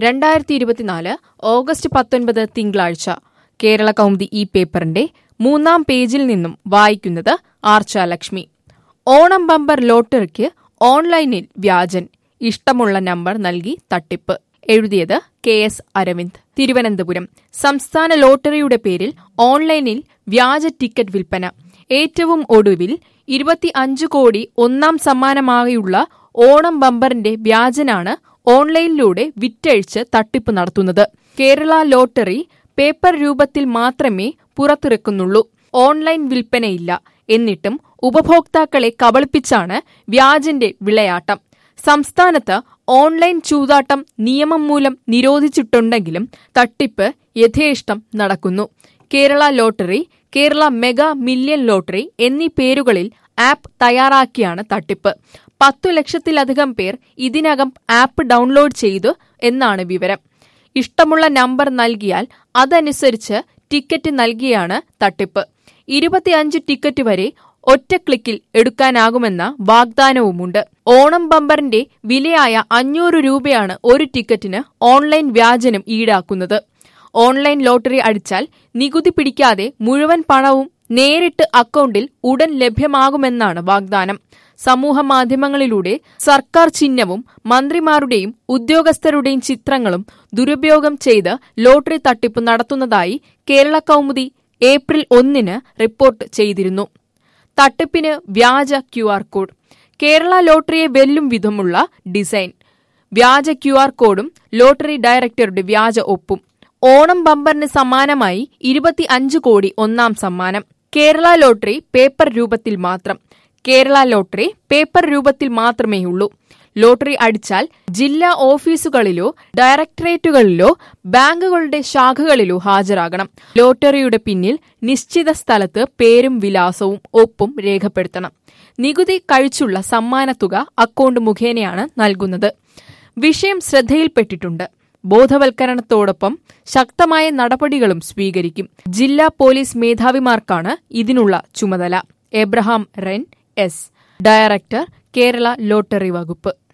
രണ്ടായിരത്തി ഇരുപത്തിനാല് ഓഗസ്റ്റ് പത്തൊൻപത് തിങ്കളാഴ്ച കേരള കൗമുദി ഈ പേപ്പറിന്റെ മൂന്നാം പേജിൽ നിന്നും വായിക്കുന്നത് ആർച്ച ലക്ഷ്മി ഓണം ബമ്പർ ലോട്ടറിക്ക് ഓൺലൈനിൽ വ്യാജൻ ഇഷ്ടമുള്ള നമ്പർ നൽകി തട്ടിപ്പ് എഴുതിയത് കെ എസ് അരവിന്ദ് തിരുവനന്തപുരം സംസ്ഥാന ലോട്ടറിയുടെ പേരിൽ ഓൺലൈനിൽ വ്യാജ ടിക്കറ്റ് വിൽപ്പന ഏറ്റവും ഒടുവിൽ ഇരുപത്തി അഞ്ച് കോടി ഒന്നാം സമ്മാനമായുള്ള ഓണം ബമ്പറിന്റെ വ്യാജനാണ് ഓൺലൈനിലൂടെ വിറ്റഴിച്ച് തട്ടിപ്പ് നടത്തുന്നത് കേരള ലോട്ടറി പേപ്പർ രൂപത്തിൽ മാത്രമേ പുറത്തിറക്കുന്നുള്ളൂ ഓൺലൈൻ വിൽപ്പനയില്ല എന്നിട്ടും ഉപഭോക്താക്കളെ കബളിപ്പിച്ചാണ് വ്യാജന്റെ വിളയാട്ടം സംസ്ഥാനത്ത് ഓൺലൈൻ ചൂതാട്ടം നിയമം മൂലം നിരോധിച്ചിട്ടുണ്ടെങ്കിലും തട്ടിപ്പ് യഥേഷ്ടം നടക്കുന്നു Kerala lottery Kerala mega million lottery എന്നീ പേരുകളിൽ ആപ്പ് തയ്യാറാക്കിയാണ് തട്ടിപ്പ് പത്തു ലക്ഷത്തിലധികം പേർ ഇതിനകം ആപ്പ് ഡൗൺലോഡ് ചെയ്തു എന്നാണ് വിവരം ഇഷ്ടമുള്ള നമ്പർ നൽകിയാൽ അതനുസരിച്ച് ടിക്കറ്റ് നൽകിയാണ് തട്ടിപ്പ് ഇരുപത്തിയഞ്ച് ടിക്കറ്റ് വരെ ഒറ്റ ക്ലിക്കിൽ എടുക്കാനാകുമെന്ന വാഗ്ദാനവുമുണ്ട് ഓണം ബമ്പറിന്റെ വിലയായ അഞ്ഞൂറ് രൂപയാണ് ഒരു ടിക്കറ്റിന് ഓൺലൈൻ വ്യാജനം ഈടാക്കുന്നത് ഓൺലൈൻ ലോട്ടറി അടിച്ചാൽ നികുതി പിടിക്കാതെ മുഴുവൻ പണവും നേരിട്ട് അക്കൗണ്ടിൽ ഉടൻ ലഭ്യമാകുമെന്നാണ് വാഗ്ദാനം സമൂഹ മാധ്യമങ്ങളിലൂടെ സർക്കാർ ചിഹ്നവും മന്ത്രിമാരുടെയും ഉദ്യോഗസ്ഥരുടെയും ചിത്രങ്ങളും ദുരുപയോഗം ചെയ്ത് ലോട്ടറി തട്ടിപ്പ് നടത്തുന്നതായി കേരള കൗമുദി ഏപ്രിൽ ഒന്നിന് റിപ്പോർട്ട് ചെയ്തിരുന്നു തട്ടിപ്പിന് വ്യാജ ക്യു ആർ കോഡ് കേരള ലോട്ടറിയെ വെല്ലും വിധമുള്ള ഡിസൈൻ വ്യാജ ക്യു ആർ കോഡും ലോട്ടറി ഡയറക്ടറുടെ വ്യാജ ഒപ്പും ഓണം ബമ്പറിന് സമാനമായി ഇരുപത്തി അഞ്ച് കോടി ഒന്നാം സമ്മാനം കേരള ലോട്ടറി പേപ്പർ രൂപത്തിൽ മാത്രം കേരള ലോട്ടറി പേപ്പർ രൂപത്തിൽ മാത്രമേയുള്ളൂ ലോട്ടറി അടിച്ചാൽ ജില്ലാ ഓഫീസുകളിലോ ഡയറക്ടറേറ്റുകളിലോ ബാങ്കുകളുടെ ശാഖകളിലോ ഹാജരാകണം ലോട്ടറിയുടെ പിന്നിൽ നിശ്ചിത സ്ഥലത്ത് പേരും വിലാസവും ഒപ്പും രേഖപ്പെടുത്തണം നികുതി കഴിച്ചുള്ള സമ്മാനത്തുക അക്കൗണ്ട് മുഖേനയാണ് നൽകുന്നത് വിഷയം ശ്രദ്ധയിൽപ്പെട്ടിട്ടുണ്ട് ബോധവൽക്കരണത്തോടൊപ്പം ശക്തമായ നടപടികളും സ്വീകരിക്കും ജില്ലാ പോലീസ് മേധാവിമാർക്കാണ് ഇതിനുള്ള ചുമതല Abraham Ren S director Kerala lottery വകുപ്പ്